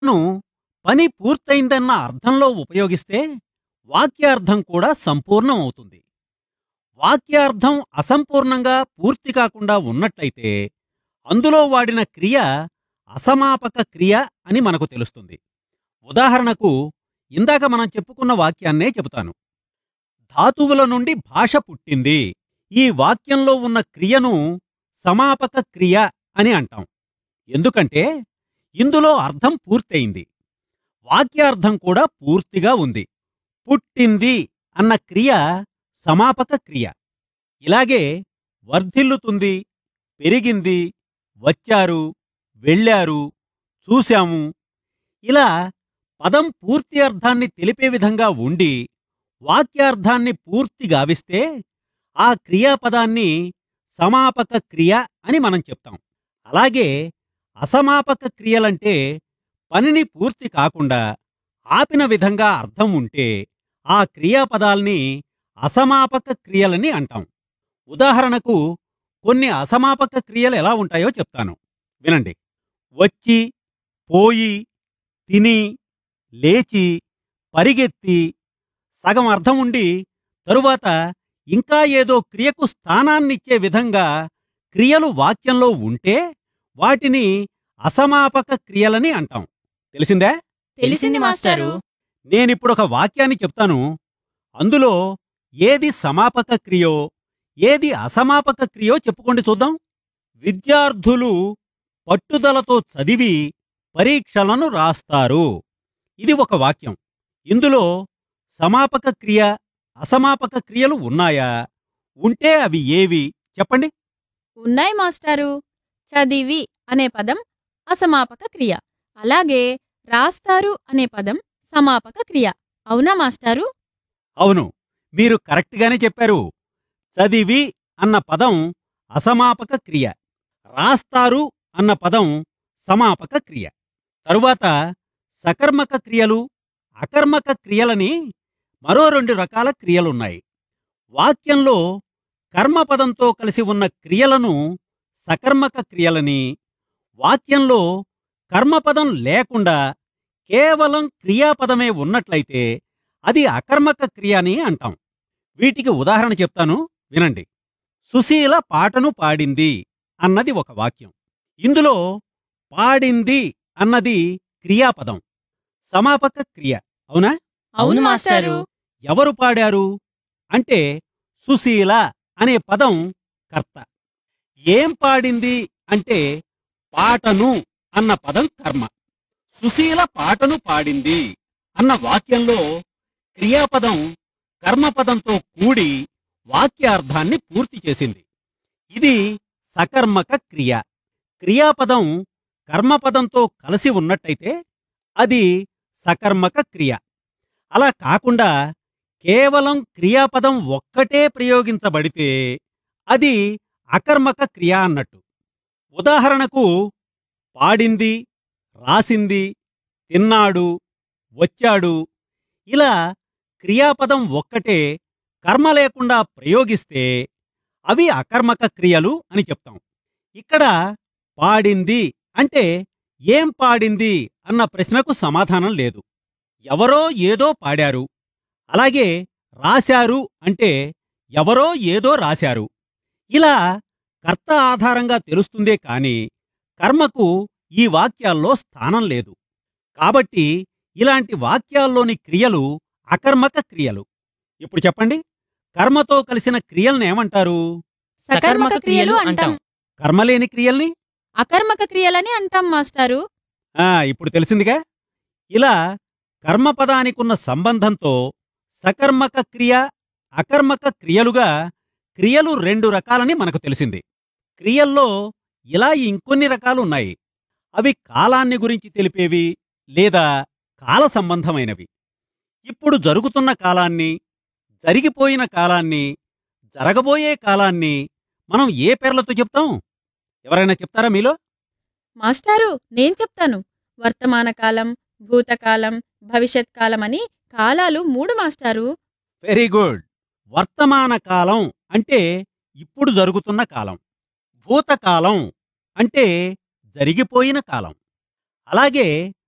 ను పని పూర్తయిందన్న అర్థంలో ఉపయోగిస్తే వాక్యార్థం కూడా సంపూర్ణం అవుతుంది వాక్యార్థం అసంపూర్ణంగా పూర్తి కాకుండా ఉన్నట్లయితే అందులో వాడిన క్రియ అసమాపక క్రియ అని మనకు తెలుస్తుంది ఉదాహరణకు ఇందాక మనం చెప్పుకున్న వాక్యాన్నే చెబుతాను ధాతువుల నుండి భాష పుట్టింది ఈ వాక్యంలో ఉన్న క్రియను సమాపక క్రియ అని అంటాం ఎందుకంటే ఇందులో అర్థం పూర్తయింది వాక్యార్థం కూడా పూర్తిగా ఉంది పుట్టింది అన్న క్రియ సమాపక క్రియ ఇలాగే వర్ధిల్లుతుంది పెరిగింది వచ్చారు వెళ్ళారు చూశాము ఇలా పదం పూర్తి అర్థాన్ని తెలిపే విధంగా ఉండి వాక్యార్థాన్ని పూర్తి గావిస్తే ఆ క్రియాపదాన్ని సమాపక క్రియ అని మనం చెప్తాం అలాగే అసమాపక క్రియలంటే పనిని పూర్తి కాకుండా ఆపిన విధంగా అర్థం ఉంటే ఆ క్రియాపదాల్ని అసమాపక క్రియలని అంటాం ఉదాహరణకు కొన్ని అసమాపక క్రియలు ఎలా ఉంటాయో చెప్తాను వినండి వచ్చి పోయి తిని లేచి పరిగెత్తి సగం అర్థం ఉండి తరువాత ఇంకా ఏదో క్రియకు స్థానాన్నిచ్చే విధంగా క్రియలు వాక్యంలో ఉంటే వాటిని అసమాపక క్రియలని అంటాం తెలిసిందే తెలిసింది మాస్టారు నేనిప్పుడు ఒక వాక్యాన్ని చెప్తాను అందులో ఏది సమాపక క్రియో ఏది అసమాపక క్రియో చెప్పుకోండి చూద్దాం విద్యార్థులు పట్టుదలతో చదివి పరీక్షలను రాస్తారు ఇది ఒక వాక్యం ఇందులో సమాపక క్రియ అసమాపక క్రియలు ఉన్నాయా ఉంటే అవి ఏవి చెప్పండి ఉన్నాయి మాస్టారు చదివి అనే పదం అసమాపక క్రియ అలాగే రాస్తారు అనే పదం సమాపక క్రియ అవునా మాస్టారు అవును మీరు కరెక్ట్గానే చెప్పారు చదివి అన్న పదం అసమాపక క్రియ రాస్తారు అన్న పదం సమాపక క్రియ తరువాత సకర్మక క్రియలు అకర్మక క్రియలని మరో రెండు రకాల క్రియలున్నాయి వాక్యంలో కర్మపదంతో కలిసి ఉన్న క్రియలను సకర్మక క్రియలని వాక్యంలో కర్మపదం లేకుండా కేవలం క్రియాపదమే ఉన్నట్లయితే అది అకర్మక క్రియ అని అంటాం వీటికి ఉదాహరణ చెప్తాను వినండి సుశీల పాటను పాడింది అన్నది ఒక వాక్యం ఇందులో పాడింది అన్నది క్రియాపదం సమాపక క్రియ అవునా అవును మాస్టారు ఎవరు పాడారు అంటే సుశీల అనే పదం కర్త ఏం పాడింది అంటే పాటను అన్న పదం కర్మ సుశీల పాటను పాడింది అన్న వాక్యంలో క్రియాపదం కర్మపదంతో కూడి వాక్యార్థాన్ని పూర్తి చేసింది ఇది సకర్మక క్రియ క్రియాపదం కర్మపదంతో కలిసి ఉన్నట్టయితే అది సకర్మక క్రియ అలా కాకుండా కేవలం క్రియాపదం ఒక్కటే ప్రయోగించబడితే అది అకర్మక క్రియ అన్నట్టు ఉదాహరణకు పాడింది రాసింది తిన్నాడు వచ్చాడు ఇలా క్రియాపదం ఒక్కటే కర్మ లేకుండా ప్రయోగిస్తే అవి అకర్మక క్రియలు అని చెప్తాం ఇక్కడ పాడింది అంటే ఏం పాడింది అన్న ప్రశ్నకు సమాధానం లేదు ఎవరో ఏదో పాడారు అలాగే రాశారు అంటే ఎవరో ఏదో రాశారు ఇలా కర్త ఆధారంగా తెలుస్తుందే కాని కర్మకు ఈ వాక్యాల్లో స్థానం లేదు కాబట్టి ఇలాంటి వాక్యాల్లోని క్రియలు అకర్మక క్రియలు ఇప్పుడు చెప్పండి కర్మతో కలిసిన క్రియల్ని ఏమంటారు సకర్మక క్రియలు అంటాం కర్మలేని క్రియల్ని అకర్మక క్రియలని అంటాం మాస్టారు ఆ ఇప్పుడు తెలిసిందిగా ఇలా కర్మపదానికున్న సంబంధంతో సకర్మక క్రియ అకర్మక క్రియలుగా క్రియలు రెండు రకాలని మనకు తెలిసింది క్రియల్లో ఇలా ఇంకొన్ని రకాలున్నాయి అవి కాలాన్ని గురించి తెలిపేవి లేదా కాల సంబంధమైనవి ఇప్పుడు జరుగుతున్న కాలాన్ని జరిగిపోయిన కాలాన్ని జరగబోయే కాలాన్ని మనం ఏ పేర్లతో చెప్తాం ఎవరైనా చెప్తారా మీలో మాస్టారు నేను చెప్తాను వర్తమాన కాలం భూతకాలం భవిష్యత్ కాలం అని కాలాలు మూడు మాస్టారు వెరీ గుడ్ వర్తమాన కాలం అంటే ఇప్పుడు జరుగుతున్న కాలం భూతకాలం అంటే జరిగిపోయిన కాలం అలాగే